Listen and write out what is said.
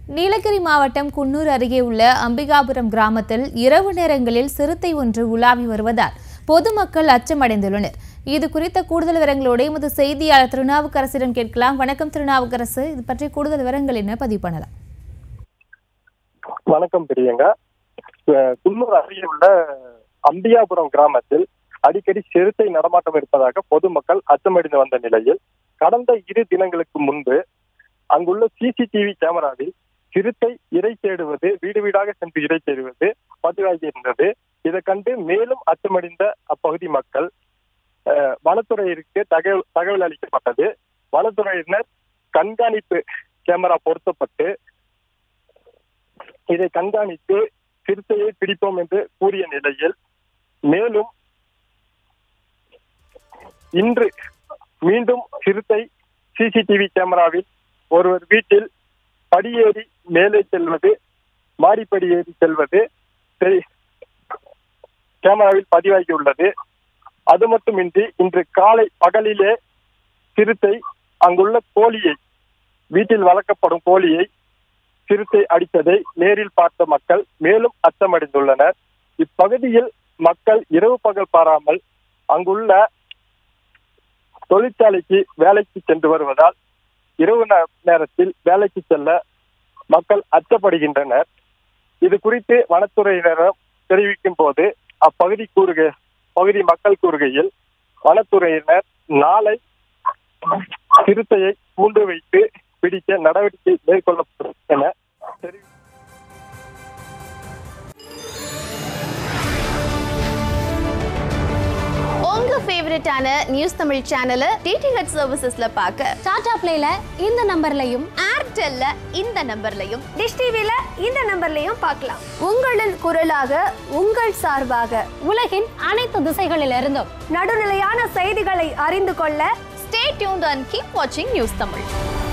நீலகிரி மாவட்டம் குன்னூர் அருகே உள்ள அம்பிகாபுரம் கிராமத்தில் இரவு நேரங்களில் சிறுத்தை ஒன்று உலாவி வருவதால் பொதுமக்கள் அச்சமடைந்துள்ளனர் இது குறித்த கூடுதல் விவரங்களோடு எமது செய்தியாளர் திருநாவுக்கரசிடம் கேட்கலாம் வணக்கம் திருநாவுக்கரசு இது பற்றி கூடுதல் விவரங்கள் என்ன பதிவு பண்ணலாம் வணக்கம் பிரியங்கா அஹ் குன்னூர் அருகே உள்ள அம்பியாபுரம் கிராமத்தில் அடிக்கடி சிறுத்தை நடமாட்டம் இருப்பதாக பொதுமக்கள் அச்சமடைந்து வந்த நிலையில் கடந்த இரு தினங்களுக்கு முன்பு அங்குள்ள சிசிடிவி கேமராவில் சிறுத்தை இறை தேடுவது வீடு வீடாக சென்று இறை தேடுவது பதிவாகி இருந்தது இதை கண்டு மேலும் அச்சமடைந்த அப்பகுதி மக்கள் அஹ், வனத்துறையிற்கு தகவல் தகவல் அளிக்கப்பட்டது வனத்துறையினர் கண்காணிப்பு கேமரா பொருத்தப்பட்டு இதை கண்காணித்து சிறுத்தையை பிடிப்போம் என்று கூறிய நிலையில் மேலும் இன்று மீண்டும் சிறுத்தை சிசிடிவி கேமராவில் ஒருவர் வீட்டில் படியேறி மேலே செல்வது மாடிப்படி ஏறி செல்வது தெரி- கேமராவில் பதிவாகியுள்ளது அது மட்டுமின்றி இன்று காலை பகலிலே சிறுத்தை அங்குள்ள கோழியை வீட்டில் வளர்க்கப்படும் கோழியை சிறுத்தை அடித்ததை நேரில் பார்த்த மக்கள் மேலும் அச்சமடைந்துள்ளனர் இப்பகுதியில் மக்கள் இரவு பகல் பாராமல் அங்குள்ள தொழிற்சாலைக்கு வேலைக்கு சென்று வருவதால் இரவு நே- நேரத்தில் வேலைக்கு செல்ல மக்கள் அச்சப்படுகின்றனர் இது குறித்து வனத்துறையினரும் தெரிவிக்கும் போது அப்பகுதி கூறுக பகுதி மக்கள் கூறுகையில் வனத்துறையினர் நாளை சிறுத்தையை கூண்டு வைத்து பிடிக்க நடவடிக்கை மேற்கொள்ளப்படும் என தெரிவி உங்க ஃபேவரட்டான நியூஸ் தமிழ் சேனலை டிடிஹெச் சர்வீசஸ்ல பார்க்க டாடா பிளேல இந்த நம்பர்லையும் ஏர்டெல்ல இந்த நம்பர்லையும் டிஷ் டிவில இந்த நம்பர்லையும் பார்க்கலாம் உங்களின் குரலாக உங்கள் சார்பாக உலகின் அனைத்து திசைகளிலிருந்தும் நடுநிலையான செய்திகளை அறிந்து கொள்ள ஸ்டே டியூன்ட் அண்ட் கீப் வாட்சிங் நியூஸ் தமிழ்